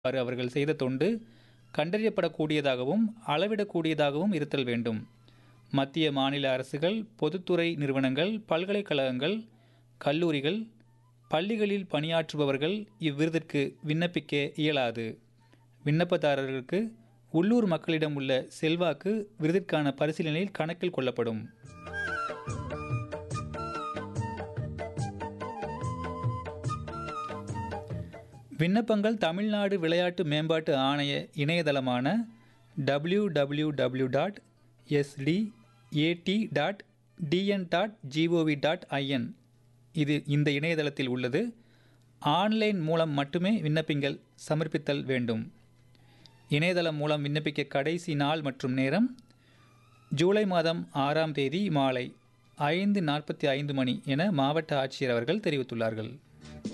அவ்வாறு அவர்கள் செய்த தொண்டு கண்டறியப்படக்கூடியதாகவும் அளவிடக்கூடியதாகவும் இருத்தல் வேண்டும் மத்திய மாநில அரசுகள் பொதுத்துறை நிறுவனங்கள் பல்கலைக்கழகங்கள் கல்லூரிகள் பள்ளிகளில் பணியாற்றுபவர்கள் இவ்விருதிற்கு விண்ணப்பிக்க இயலாது விண்ணப்பதாரர்களுக்கு உள்ளூர் மக்களிடம் உள்ள செல்வாக்கு விருதிற்கான பரிசீலனையில் கணக்கில் கொள்ளப்படும் விண்ணப்பங்கள் தமிழ்நாடு விளையாட்டு மேம்பாட்டு ஆணைய இணையதளமான W W W dot SD AT dot TN dot GOV dot IN இது இந்த இணையதளத்தில் உள்ளது ஆன்லைன் மூலம் மட்டுமே விண்ணப்பிங்கள் சமர்ப்பித்தல் வேண்டும் இணையதளம் மூலம் விண்ணப்பிக்க கடைசி நாள் மற்றும் நேரம் ஜூலை மாதம் ஆறாம் தேதி மாலை ஐந்து நாற்பத்தி ஐந்து மணி என மாவட்ட ஆட்சியர் அவர்கள் தெரிவித்துள்ளார்கள்